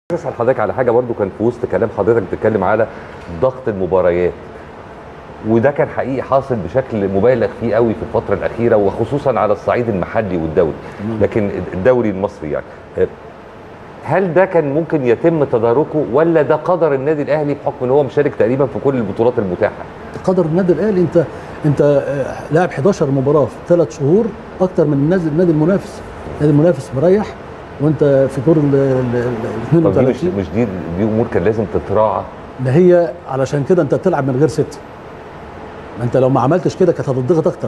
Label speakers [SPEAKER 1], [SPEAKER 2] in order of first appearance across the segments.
[SPEAKER 1] اسال حضرتك على حاجه برضو كان في وسط كلام حضرتك بتتكلم على ضغط المباريات وده كان حقيقي حاصل بشكل مبالغ فيه قوي في الفتره الاخيره وخصوصا على الصعيد المحلي والدولي لكن الدوري المصري يعني هل ده كان ممكن يتم تداركه ولا ده قدر النادي الاهلي بحكم ان هو مشارك تقريبا في كل البطولات المتاحه
[SPEAKER 2] قدر النادي الاهلي انت انت آه، لاعب 11 مباراه في ثلاث شهور اكتر من النادي النادي المنافس النادي المنافس مريح وانت في دور ال ال- ال
[SPEAKER 1] طب دي مش
[SPEAKER 2] 32
[SPEAKER 1] مش دي دي امور كان لازم تتراعى
[SPEAKER 2] ما هي علشان كده انت بتلعب من غير ست ما انت لو ما عملتش كده كانت هتضغط اكتر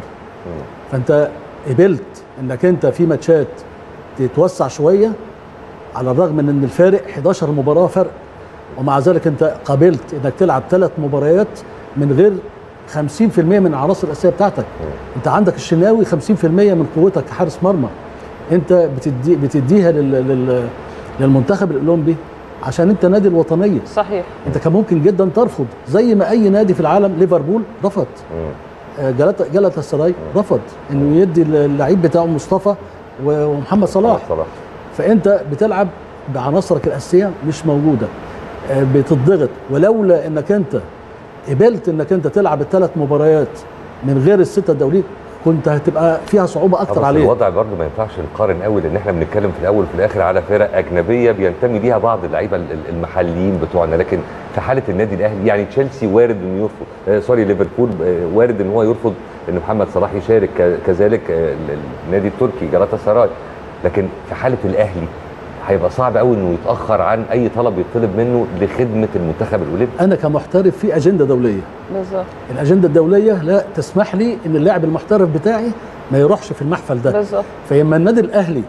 [SPEAKER 2] فانت قبلت انك انت في ماتشات تتوسع شويه على الرغم من ان الفارق 11 مباراه فرق ومع ذلك انت قبلت انك تلعب ثلاث مباريات من غير 50% من العناصر الاساسيه بتاعتك انت عندك الشناوي 50% من قوتك كحارس مرمى انت بتدي بتديها لل لل للمنتخب الاولمبي عشان انت نادي الوطنيه
[SPEAKER 3] صحيح
[SPEAKER 2] انت كان ممكن جدا ترفض زي ما اي نادي في العالم ليفربول رفض آه، جلاتا جلاتا السراي رفض انه يدي اللعيب بتاعه مصطفى و- ومحمد صلاح
[SPEAKER 1] صلاح
[SPEAKER 2] فانت بتلعب بعناصرك الاساسيه مش موجوده آه، بتضغط ولولا انك انت قبلت انك انت تلعب الثلاث مباريات من غير السته الدوليين كنت هتبقى فيها صعوبه اكتر
[SPEAKER 1] بس
[SPEAKER 2] عليك
[SPEAKER 1] الوضع برضه ما ينفعش نقارن قوي لان احنا بنتكلم في الاول وفي الاخر على فرق اجنبيه بينتمي ليها بعض اللعيبه ال- ال- المحليين بتوعنا لكن في حاله النادي الاهلي يعني تشيلسي وارد انه يرفض آه سوري ليفربول آه وارد ان هو يرفض ان محمد صلاح يشارك ك- كذلك آه ال- النادي التركي جلاتا سراي لكن في حاله الاهلي هيبقى صعب قوي انه يتاخر عن اي طلب يطلب منه لخدمه المنتخب الاولمبي
[SPEAKER 2] انا كمحترف في اجنده دوليه
[SPEAKER 3] بالظبط
[SPEAKER 2] الاجنده الدوليه لا تسمح لي ان اللاعب المحترف بتاعي ما يروحش في المحفل ده
[SPEAKER 3] بالظبط
[SPEAKER 2] فلما النادي الاهلي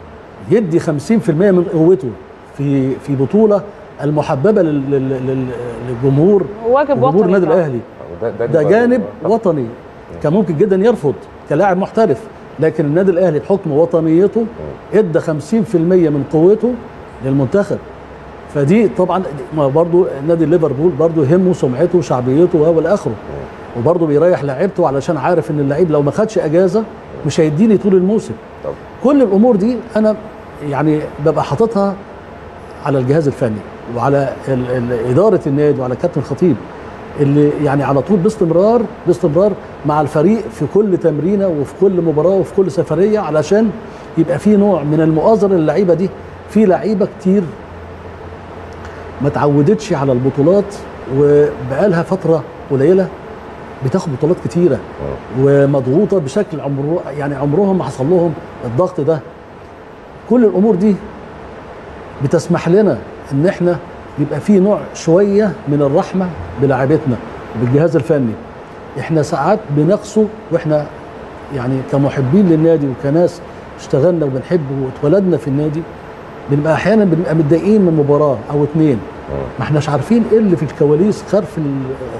[SPEAKER 2] يدي 50% من قوته في في بطوله المحببه لل- لل- لل- للجمهور
[SPEAKER 3] واجب
[SPEAKER 2] جمهور
[SPEAKER 3] وطني
[SPEAKER 2] النادي
[SPEAKER 3] طبعاً.
[SPEAKER 2] الاهلي ده جانب وطني كان ممكن جدا يرفض كلاعب محترف لكن النادي الاهلي بحكم وطنيته ادى 50% من قوته للمنتخب فدي طبعا ما برضو نادي ليفربول برضو يهمه سمعته وشعبيته والى اخره وبرضه بيريح لعيبته علشان عارف ان اللعيب لو ما خدش اجازه مش هيديني طول الموسم
[SPEAKER 1] طب.
[SPEAKER 2] كل الامور دي انا يعني ببقى حاططها على الجهاز الفني وعلى ال- ال- اداره النادي وعلى كابتن الخطيب اللي يعني على طول باستمرار باستمرار مع الفريق في كل تمرينه وفي كل مباراه وفي كل سفريه علشان يبقى في نوع من المؤازره للعيبه دي في لعيبه كتير ما تعودتش على البطولات وبقالها فتره قليله بتاخد بطولات كتيره ومضغوطه بشكل عمره يعني عمرهم ما حصل لهم الضغط ده كل الامور دي بتسمح لنا ان احنا يبقى في نوع شويه من الرحمه بلاعيبتنا وبالجهاز الفني احنا ساعات بنقصه واحنا يعني كمحبين للنادي وكناس اشتغلنا وبنحب واتولدنا في النادي بنبقى احيانا بنبقى متضايقين من مباراه او اتنين ما احناش عارفين ايه اللي في الكواليس خلف ال-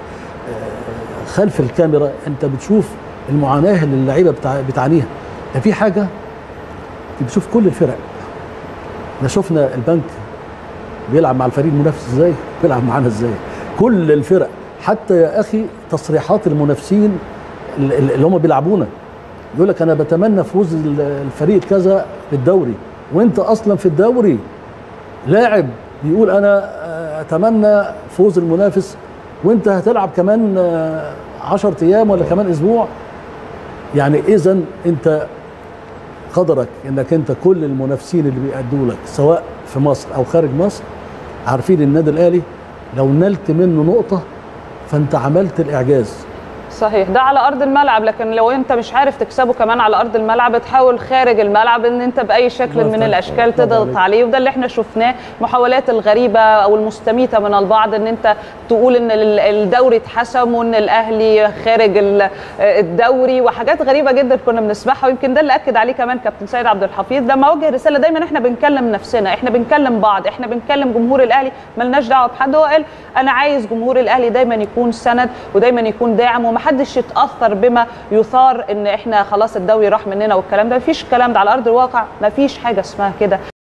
[SPEAKER 2] خلف الكاميرا انت بتشوف المعاناه اللي اللعيبه بتع... بتعانيها ده في حاجه بتشوف كل الفرق احنا شفنا البنك بيلعب مع الفريق المنافس ازاي بيلعب معانا ازاي كل الفرق حتى يا اخي تصريحات المنافسين ال- ال- اللي هم بيلعبونا يقول لك انا بتمنى فوز ال- الفريق كذا بالدوري وانت اصلا في الدوري لاعب بيقول انا آه، اتمنى فوز المنافس وانت هتلعب كمان 10 ايام ولا كمان اسبوع يعني اذا انت قدرك انك انت كل المنافسين اللي بيأدوا لك سواء في مصر او خارج مصر عارفين النادي الاهلي لو نلت منه نقطه فانت عملت الاعجاز
[SPEAKER 3] صحيح ده على ارض الملعب لكن لو انت مش عارف تكسبه كمان على ارض الملعب تحاول خارج الملعب ان انت باي شكل
[SPEAKER 2] الله
[SPEAKER 3] من
[SPEAKER 2] يفتح.
[SPEAKER 3] الاشكال
[SPEAKER 2] الله
[SPEAKER 3] تضغط
[SPEAKER 2] عليك.
[SPEAKER 3] عليه وده اللي احنا شفناه محاولات الغريبه او المستميته من البعض ان انت تقول ان ال- الدوري اتحسم وان الاهلي خارج ال- الدوري وحاجات غريبه جدا كنا بنسمعها ويمكن ده اللي اكد عليه كمان كابتن سيد عبد الحفيظ لما وجه رساله دايما احنا بنكلم نفسنا احنا بنكلم بعض احنا بنكلم جمهور الاهلي ملناش دعوه بحد هو قال انا عايز جمهور الاهلي دايما يكون سند ودايما يكون داعم ومحدش يتاثر بما يثار ان احنا خلاص الدوري راح مننا والكلام ده مفيش الكلام ده على ارض الواقع مفيش حاجه اسمها كده